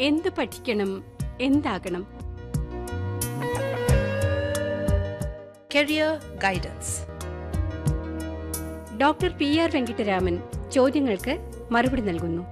എന്ത് പഠിക്കണം എന്താകണം Career Guidance. Doctor P R Venkitaraman ചോദ്യങ്ങൾക്ക് മറുപടി നൽകുന്നു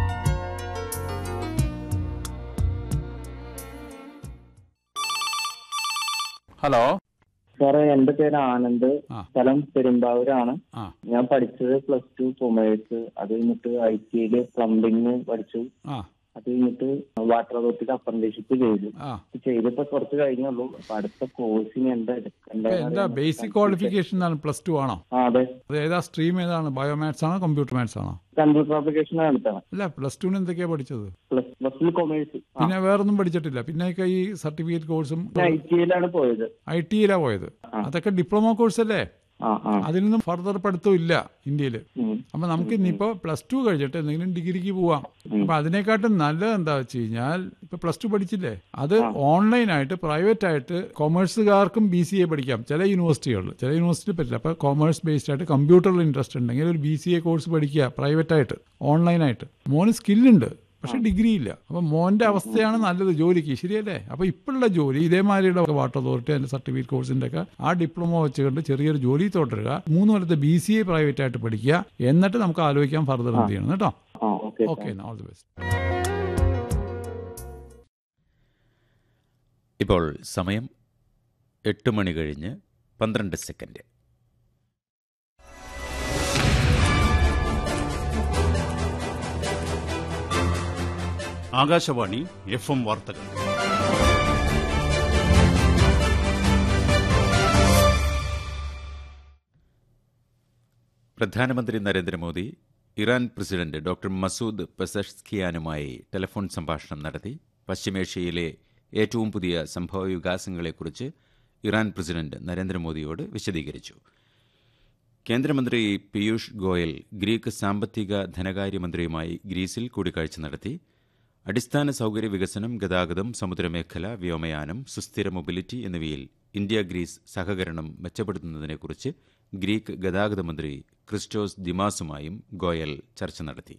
ഹലോ സാറേ എന്റെ പേര് ആനന്ദ് ആ. സ്ഥലം പെരുമ്പാവൂരാണ് ആ ഞാൻ പഠിച്ചത് പ്ലസ് ടു കൊമേഴ്സ് അത് കഴിഞ്ഞിട്ട് ഐ ടിയില് പ്ലംബിംഗ് പഠിച്ചു ആ അത് കഴിഞ്ഞിട്ട് വാട്ടർ അതോറിറ്റിയിൽ അപ്രന്റീഷിപ്പ് ചെയ്തു ആ ചെയ്തിപ്പോ കുറച്ച് കഴിഞ്ഞുള്ളൂ അപ്പൊ അടുത്ത കോഴ്സിന് എന്താ ഇപ്പൊ എടുക്കണ്ടേ എന്താ ബേസിക് ക്വാളിഫിക്കേഷൻ എന്താണ് പ്ലസ് ടു ആണോ ആ അതെ അത് ഏതാ സ്ട്രീം ഏതാണ് ബയോമാത്സ് ആണോ കമ്പ്യൂട്ടർ മാത്സ് ആണോ കമ്പ്യൂട്ടർ ആപ്ലിക്കേഷൻ എടുത്താണ് അല്ല പ്ലസ് ടുവിന് എന്തൊക്കെയാ പഠിച്ചത് പ്ലസ് പ്ലസ് ടു കൊമേഴ്സ് പിന്നെ വേറൊന്നും പഠിച്ചിട്ടില്ല പിന്നെ ഒക്കെ ഈ സർട്ടിഫിക്കറ്റ് കോഴ്സും ഐ ടിയിലാണ് പോയത് ഐ ടിയിലാ പോയത് അതൊക്കെ ഡിപ്ലോമ കോഴ്സ് അല്ലേ ആ ആ അതിൽ നിന്നും ഫർദർ പഠിത്തം ഇല്ല ഇന്ത്യയിൽ ഉം. അപ്പൊ നമുക്ക് ഇനിയിപ്പോ പ്ലസ് ടു കഴിഞ്ഞിട്ട് എന്തെങ്കിലും ഡിഗ്രിക്ക് പോവാം അപ്പൊ അതിനെക്കാട്ടും നല്ലത് എന്താ വെച്ച് കഴിഞ്ഞാൽ ഇപ്പൊ പ്ലസ് ടു പഠിച്ചില്ലേ അത് ഓൺലൈനായിട്ട് പ്രൈവറ്റ് ആയിട്ട് കൊമേഴ്സുകാർക്കും ബി സി എ പഠിക്കാം ചില യൂണിവേഴ്സിറ്റികളിൽ ചില യൂണിവേഴ്സിറ്റി പറ്റില്ല അപ്പൊ കൊമേഴ്സ് ബേസ്ഡ് ആയിട്ട് കമ്പ്യൂട്ടറിൽ ഇൻട്രസ്റ്റ് ഉണ്ടെങ്കിൽ ഒരു ബി സി എ കോഴ്സ് പഠിക്കുക പ്രൈവറ്റ് ആയിട്ട് ഓൺലൈനായിട്ട് മോന് സ്കില്ലുണ്ട് പക്ഷെ ഡിഗ്രി ഇല്ല അപ്പൊ മോന്റെ അവസ്ഥയാണ് നല്ലത് ജോലിക്ക് ശരിയല്ലേ അപ്പൊ ഇപ്പോഴുള്ള ജോലി ഇതേമാതിരിയുള്ള വാട്ടർ അതോറിറ്റി അതിന്റെ സർട്ടിഫിക്കറ്റ് കോഴ്സിന്റെ ഒക്കെ ആ ഡിപ്ലോമ വെച്ചുകൊണ്ട് ചെറിയൊരു ജോലി തുടരുക മൂന്ന് കൊല്ലത്തെ ബി സി എ പ്രൈവറ്റ് ആയിട്ട് പഠിക്കുക എന്നിട്ട് നമുക്ക് ആലോചിക്കാൻ ഫർദർ എന്ത് ചെയ്യണം കേട്ടോ ആ okay okay all the best ഇപ്പോൾ സമയം എട്ട് മണി കഴിഞ്ഞ് പന്ത്രണ്ട് സെക്കൻഡ് ആകാശവാണി എഫ് എം വാർത്തകൾ പ്രധാനമന്ത്രി Narendra Modi Iran president doctor Masood പെസഷ്കിയാനുമായി telephone സംഭാഷണം നടത്തി പശ്ചിമേഷ്യയിലെ ഏറ്റവും പുതിയ സംഭവവികാസങ്ങളെക്കുറിച്ച് ഇറാൻ പ്രസിഡന്റ് നരേന്ദ്രമോദിയോട് വിശദീകരിച്ചു കേന്ദ്രമന്ത്രി പീയൂഷ് ഗോയൽ ഗ്രീക്ക് സാമ്പത്തിക ധനകാര്യമന്ത്രിയുമായി ഗ്രീസിൽ കൂടിക്കാഴ്ച നടത്തി അടിസ്ഥാന സൗകര്യ വികസനം ഗതാഗതം സമുദ്രമേഖല വ്യോമയാനം സുസ്ഥിര മൊബിലിറ്റി എന്നിവയിൽ ഇന്ത്യ ഗ്രീസ് സഹകരണം മെച്ചപ്പെടുത്തുന്നതിനെക്കുറിച്ച് ഗ്രീക്ക് ഗതാഗത മന്ത്രി ക്രിസ്റ്റോസ് ദിമാസുമായും ഗോയൽ ചർച്ച നടത്തി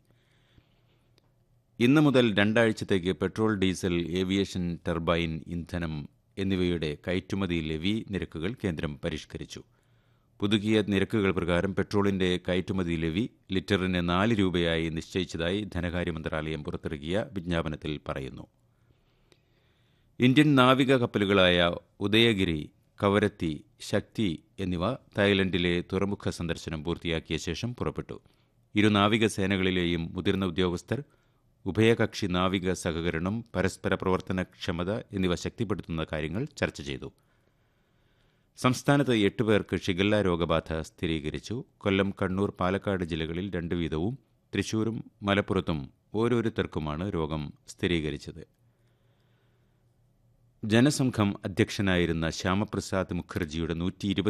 ഇന്ന് മുതൽ രണ്ടാഴ്ചത്തേക്ക് പെട്രോൾ ഡീസൽ ഏവിയേഷൻ ടർബൈൻ ഇന്ധനം എന്നിവയുടെ കയറ്റുമതി ലെവി നിരക്കുകൾ കേന്ദ്രം പരിഷ്കരിച്ചു പുതുക്കിയ നിരക്കുകൾ പ്രകാരം പെട്രോളിന്റെ കയറ്റുമതി ലെവി ലിറ്ററിന് നാല് രൂപയായി നിശ്ചയിച്ചതായി ധനകാര്യ മന്ത്രാലയം പുറത്തിറക്കിയ വിജ്ഞാപനത്തിൽ പറയുന്നു ഇന്ത്യൻ നാവിക കപ്പലുകളായ ഉദയഗിരി കവരത്തി ശക്തി എന്നിവ തായ്ലൻഡിലെ തുറമുഖ സന്ദർശനം പൂർത്തിയാക്കിയ ശേഷം പുറപ്പെട്ടു ഇരു നാവികസേനകളിലെയും മുതിർന്ന ഉദ്യോഗസ്ഥർ ഉഭയകക്ഷി നാവിക സഹകരണം പരസ്പര പ്രവർത്തനക്ഷമത എന്നിവ ശക്തിപ്പെടുത്തുന്ന കാര്യങ്ങൾ ചർച്ച ചെയ്തു സംസ്ഥാനത്ത് എട്ട് പേർക്ക് ഷിഗല്ല രോഗബാധ സ്ഥിരീകരിച്ചു കൊല്ലം കണ്ണൂർ പാലക്കാട് ജില്ലകളിൽ രണ്ട് വീതവും തൃശൂരും മലപ്പുറത്തും ഓരോരുത്തർക്കുമാണ് രോഗം സ്ഥിരീകരിച്ചത് ജനസംഘം അധ്യക്ഷനായിരുന്ന ശ്യാമപ്രസാദ് മുഖർജിയുടെ നൂറ്റി